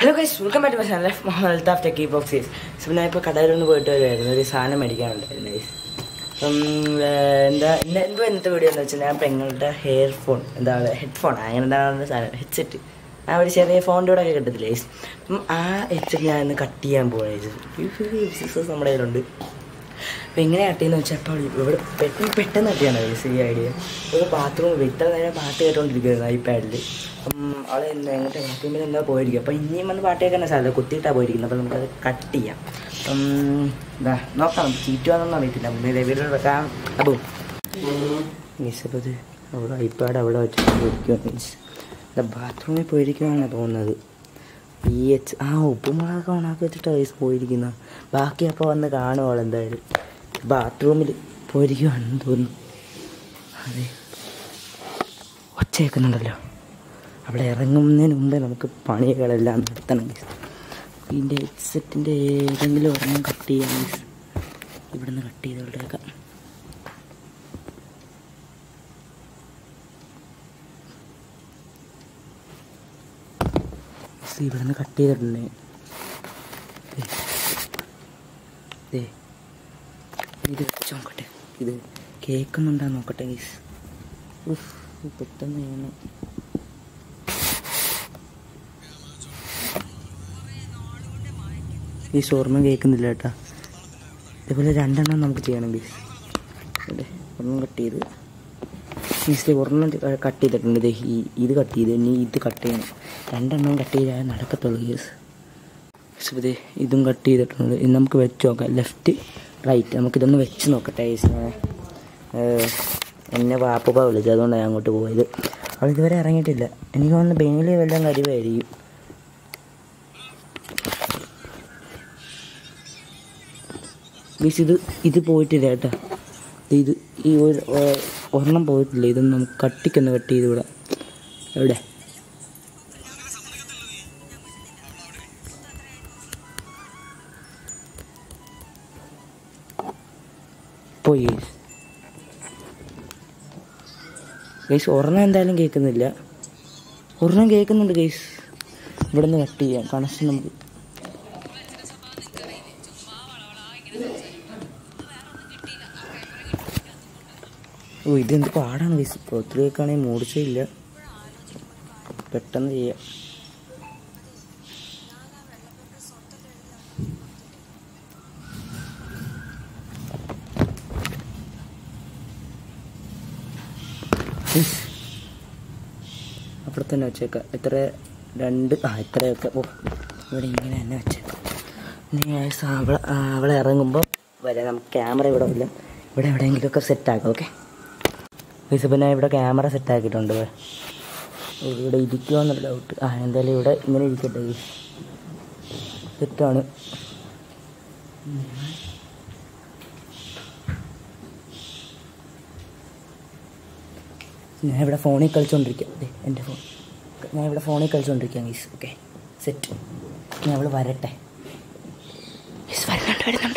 Hello guys welcome back to my channel Muhammad Althaf techie boxes so ഞാൻ ഇപ്പോൾ കടയിലൊന്ന് പോയിട്ട് വരുമായിരുന്നു ഒരു സാധനം മേടിക്കാനുണ്ടായിരുന്നു ഗൈസ് അപ്പം ഏർ, എന്താ ഇന്ന് എന്തോ ഇന്നത്തെ വീഡിയോ എന്ന് വെച്ചാൽ ഞാൻ പെങ്ങളുടെ ഹെയർ ഫോൺ എന്താ ഹെഡ്ഫോൺ അങ്ങനെ എന്താണ് സാധനം ഹെഡ്സെറ്റ് ആ ഒരു ചെറിയ ഫോണിൻ്റെ കൂടെ ഒക്കെ കിട്ടത്തില്ല ഗൈസ് അപ്പം ആ ഹെഡ്സെറ്റ് ഞാൻ ഇന്ന് കട്ട് ചെയ്യാൻ പോയത് നമ്മുടെ കയ്യിലുണ്ട് അപ്പം എങ്ങനെ കട്ടിയെന്ന് വെച്ചാൽ അപ്പോൾ ഇവിടെ പെട്ടെന്ന് പെട്ടെന്ന് കട്ടിയാണ് ഗൈസ് ഈ ഐഡിയ ഒരു ബാത്റൂമിൽ ഇത്ര നേരം പാട്ട് കേട്ടോണ്ടിരിക്കുകയായിരുന്നു ഐപാഡിൽ അപ്പം അവളെ എന്താ എങ്ങോട്ട് ബാത്റൂമിൽ എന്താ പോയിരിക്കും അപ്പം ഇനിയും വന്ന് പാട്ട് കേൾക്കാൻ സാധ്യത കുത്തിയിട്ടാണ് പോയിരിക്കുന്നത് അപ്പം നമുക്കത് കട്ട് ചെയ്യാം അപ്പം എന്താ നോക്കാം ചീറ്റുവാന്നൊന്നും അറിയത്തില്ല മുന്നേ രവിയുടെ വെക്കാം അപ്പോൾ മീസ് അപ്പോൾ ഇത് അവിടെ ഐപാഡ് അവിടെ വെച്ചിട്ട് പോയിരിക്കുവാണ് മീൻസ് എന്താ ബാത്റൂമിൽ പോയിരിക്കുവാണെന്നാണ് തോന്നുന്നത് പി എച്ച് ആ ഉപ്പുമുളകൊക്കെ ഓണാക്കി വെച്ചിട്ടാണ് വയസ്സ് പോയിരിക്കുന്നത് ബാക്കി അപ്പോൾ വന്ന് കാണുവോൾ എന്തായാലും ബാത്റൂമിൽ പോയിരിക്കുവാണെന്ന് തോന്നുന്നു അതെ ഒച്ച കേൾക്കുന്നുണ്ടല്ലോ അവിടെ ഇറങ്ങുന്നതിന് മുമ്പേ നമുക്ക് പണികളെല്ലാം നടത്തണം guys. ഇതിൻ്റെ ഹെഡ്സെറ്റിൻ്റെ ഏതെങ്കിലും ഒരെണ്ണം കട്ട് ചെയ്യാം guys. ഇവിടുന്ന് കട്ട് ചെയ്തോട്ടേക്കാം ഇവിടുന്ന് കട്ട് ചെയ്തിട്ടുണ്ട് ദേ. ദേ. ഇത് വെച്ച് നോക്കട്ടെ ഇത് കേൾക്കുന്നുണ്ടാ നോക്കട്ടെ ഗീസ് ഉഫ് പെട്ടെന്ന് ചെയ്യണം ഈ ഷോർമ കേൾക്കുന്നില്ല കേട്ടാ ഇതേപോലെ രണ്ടെണ്ണം നമുക്ക് ചെയ്യണം ഗീസ് അതെ ഒരെണ്ണം കട്ട് ചെയ്ത് മീൻസ് ഒരെണ്ണം കട്ട് ചെയ്തിട്ടുണ്ട് ദേ ഈ ഇത് കട്ട് ചെയ്ത് ഇനി ഇത് കട്ട് ചെയ്യണം രണ്ടെണ്ണം കട്ട് ചെയ്താൽ നടക്കത്തുള്ളൂ ഗീസ് ഇതേ ഇതും കട്ട് ചെയ്തിട്ടുണ്ട് ഇനി നമുക്ക് വെച്ച് നോക്കാം ലെഫ്റ്റ് റൈറ്റ് നമുക്കിതൊന്ന് വെച്ച് നോക്കട്ടെ ഗീസ് എന്നെ വാപ്പ വിളിച്ചത് അതുകൊണ്ടാണ് ഞാൻ അങ്ങോട്ട് പോയത് അവൾ ഇതുവരെ ഇറങ്ങിയിട്ടില്ല എനിക്ക് തോന്നുന്നു ബെയിലി വല്ലതും കരിവായിരിക്കും മീൻസ് ഇത് ഇത് പോയിട്ടില്ല കേട്ടോ ഇത് ഈ ഒരു ഏർ, ഒരെണ്ണം പോയിട്ടില്ല ഇതൊന്ന് നമുക്ക് കട്ടിക്കൊന്ന് കട്ട് ചെയ്ത് വിടാം എവിടെ പോയി ഗൈസ് ഒരെണ്ണം എന്തായാലും കേൾക്കുന്നില്ല ഒരെണ്ണം കേൾക്കുന്നുണ്ട് ഗൈസ് ഇവിടെ നിന്ന് കട്ട് ചെയ്യാം കണക്ഷൻ നമുക്ക് ഓ ഇതെന്ത് പാടാണ് ഗൈസ് പുറത്തിലേക്കാണെങ്കിൽ മൂടിച്ചില്ല പെട്ടെന്ന് ചെയ്യാം ഉഫ്. അവിടെ തന്നെ വെച്ചേക്കാം എത്ര രണ്ട് ആ ഇത്രയൊക്കെ ഓ ഇവിടെ ഇങ്ങനെ തന്നെ വെച്ചേക്കാം ഇനി guys അവളെ ആ, അവളെ ഇറങ്ങുമ്പോൾ വരാം നമുക്ക് ക്യാമറ ഇവിടെ ഇല്ല ഇവിടെ എവിടെയെങ്കിലുമൊക്കെ സെറ്റാക്കാം ഓക്കെ പൈസ പിന്നെ ഇവിടെ ക്യാമറ സെറ്റാക്കിയിട്ടുണ്ട് ഇവിടെ ഇരിക്കുമെന്നുള്ള ഡൗട്ട് ആ എന്തായാലും ഇവിടെ ഇങ്ങനെ ഇരിക്കട്ടെ സെറ്റാണ് ഞാൻ ഇവിടെ ഫോണിൽ കളിച്ചുകൊണ്ടിരിക്കാം ദേ എൻ്റെ ഫോൺ ഞാൻ ഇവിടെ ഫോണിൽ കളിച്ചുകൊണ്ടിരിക്കാം ഗീസ് ഓക്കെ സെറ്റ് ഞാൻ അവൾ വരട്ടെ ഗീസ് വരുന്നുണ്ട് വരുന്നുണ്ട്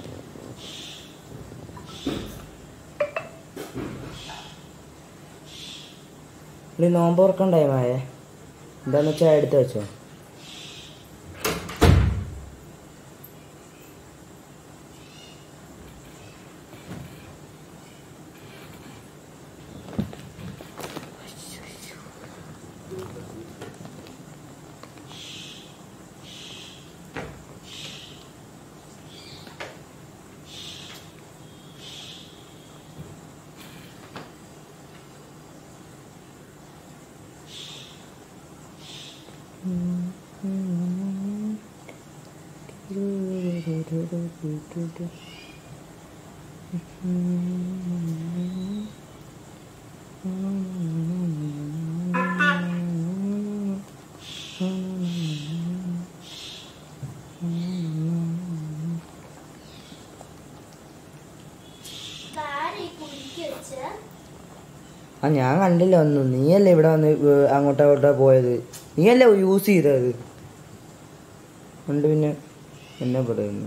ഇനി നോമ്പ് തുറക്കാൻ ടൈമായേ എന്താന്ന് വെച്ചാൽ എടുത്ത് വെച്ചോ താഴെ കുടിക്ക് വെച്ച് ആ ഞാൻ കണ്ടില്ല ഒന്നും നീയല്ലേ ഇവിടെ വന്ന് ഏർ അങ്ങോട്ടോ അങ്ങോട്ടോ പോയത് നീയല്ലേ യൂസ് ചെയ്തത് ഉണ്ട് പിന്നെ എന്നെ പറയുന്നു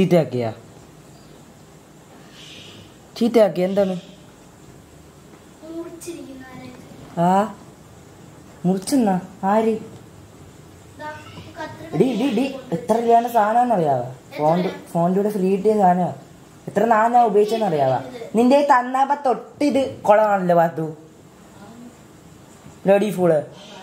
ചീത്തയാക്കിയ ചീത്തയാക്കി എന്താണ് മുറിച്ചിരിക്കുന്നവരെ ആ മുറിച്ചെന്നാ ആര് ഇടി ഇടി ഇടി എത്ര രൂപയാണ് സാധനം അറിയാവോ ഫോണിന്റെ ഫോണിന്റെ കൂടെ ഫ്രീ കിട്ടിയ സാധനമാ എത്ര നാളെ ഞാൻ ഉപയോഗിച്ചെന്ന് അറിയാവാ നിന്റെ കയ്യിൽ തന്നപ്പോ തൊട്ട് ഇത് കൊളമാണല്ലോ പാത്തു ലോഡി ഫൂള്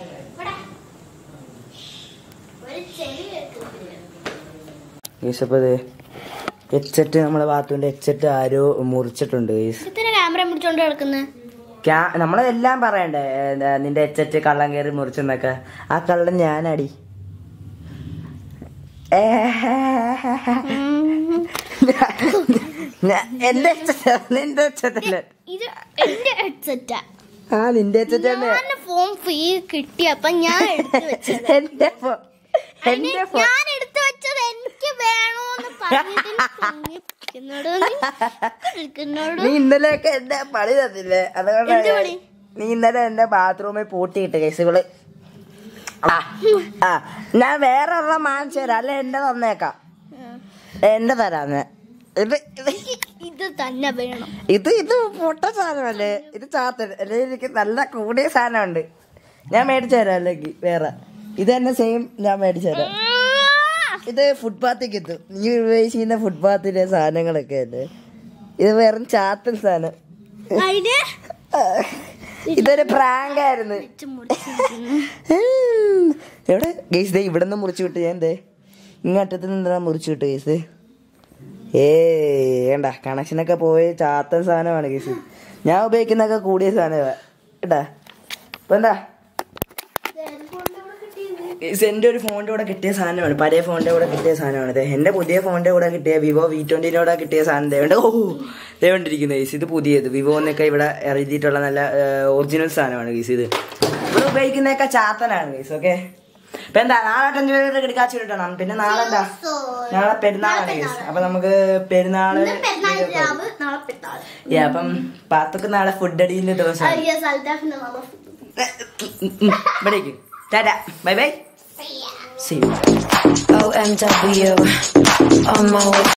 ഒരു ചെവി കേൾക്കുന്നില്ല ഗീസപ്പത് ഹെഡ്സെറ്റ് നമ്മളെ ബാത്തുവിന്റെ ഹെഡ്സെറ്റ് ആരോ മുറിച്ചിട്ടുണ്ട് ഗീസ് ഇത്ര ക്യാമറ പിടിച്ചോണ്ട് കിടക്കുന്നത് ക്യാ- നമ്മളെല്ലാം പറയണ്ടേ എന്താ, നിന്റെ ഹെഡ്സെറ്റ് കള്ളം കയറി മുറിച്ചെന്നൊക്കെ ആ കള്ളൻ ഞാനടി ഏ, ഞാ- എന്റെ headset, നിന്റെ headset അല്ലേ ഇത് എന്റെ ഹെഡ്സെറ്റാ ആ നിന്റെ headset തന്നെ ഞാൻ ഫോൺ ഫ്രീ കിട്ടിയപ്പോ ഞാൻ എടുത്തു വെച്ചത് എന്റെ phone. അതിന് എന്റെ phone. ഞാൻ എടുത്തു വെച്ചത് എനിക്ക് വേണോന്ന് പറഞ്ഞതിന് തോന്നിപ്പിക്കുന്നോട് നിൽക്കുന്നോട് നീ ഇന്നലെയൊക്കെ എന്റെ പണി തന്നില്ലേ എന്ത് അതുകൊണ്ടാണ് പണി? നീ ഇന്നലെ എന്റെ ബാത്റൂമിൽ പൂട്ടിയിട്ട് കേസുകള് ആ ആ ഞാൻ വേറെ ഒരെണ്ണം വാങ്ങിച്ചു തരാം അല്ലെ എന്റെ തന്നേക്കാം എന്റെ തരാന്ന് ഇത് ഇത് ഇത് തന്നെ വേണം ഇത് ഇത് പൊട്ട സാധനമല്ലേ ഇത് ചാത്തൻ അല്ലെ എനിക്ക് നല്ല കൂടിയ സാധനമുണ്ട് ഞാൻ മേടിച്ചു തരാം അല്ലെങ്കിൽ വേറെ ഇത് തന്നെ സെയിം ഞാൻ മേടിച്ചു തരാം ഇത് ഫുട്പാത്തേക്ക് എത്തും നീ ഉപയോഗിച്ചിരുന്ന ഫുട്പാത്തിലെ സാധനങ്ങളൊക്കെ അല്ലേ ഇത് വെറും ചാത്തൻ സാധനം അതിന് ഇതൊരു പ്രാങ്ക് ആയിരുന്നു വെച്ച് മുറിച്ചിരിക്കുന്നു. എവിടെ ഗേസ് ദേ ഇവിടെ നിന്ന് മുറിച്ചു വിട്ട് ഞാൻ ദേ ഇങ്ങറ്റത്ത് നിന്നാ മുറിച്ചു വിട്ട് ഗേസ് ഏ വേണ്ട കണക്ഷനൊക്കെ പോയ ചാത്തൻ സാധനമാണ് ഗേസ് ഞാൻ ഉപയോഗിക്കുന്നൊക്കെ കൂടിയ സാധനമാ കേട്ടാ ഇപ്പൊ എന്താ ഗേസ് എന്റെ ഒരു ഫോണിന്റെ കൂടെ കിട്ടിയ സാധനമാണ് പഴയ ഫോണിന്റെ കൂടെ കിട്ടിയ സാധനമാണ് ഇത് എന്റെ പുതിയ ഫോണിന്റെ കൂടെ കിട്ടിയ വിവോ വി ട്വന്റിന്റെ കൂടെ കിട്ടിയ സാധനം ദേവണ്ട് ഓ ദേവണ്ടിരിക്കുന്നു ഗേസ് ഇത് പുതിയത് വിവോ എന്നൊക്കെ ഇവിടെ എഴുതിയിട്ടുള്ള നല്ല ഒറിജിനൽ സാധനമാണ് ഗേസ് ഇത് ഇവിടെ ഉപയോഗിക്കുന്നതൊക്കെ ചാത്തനാണ് ഗേസ് ഓക്കെ ഇപ്പൊ എന്താ നാളെ അഞ്ചു കിടക്കാച്ചു കിട്ടണം പിന്നെ നാളെ എന്താ നാളെ പെരുന്നാളാണ് ഗേസ് അപ്പൊ നമുക്ക് പെരുന്നാള് ഇന്ന് പെരുന്നാൾ രാവ്, നാളെ പെരുന്നാൾ. Yeah, അപ്പം പാത്തൊക്കെ നാളെ ഫുഡ് അടിയിലെ ദിവസം ആ, yes, അൽത്താഫിന്റെ നാളെ food. ഇവിടേക്ക് tata bye bye see OMW on my way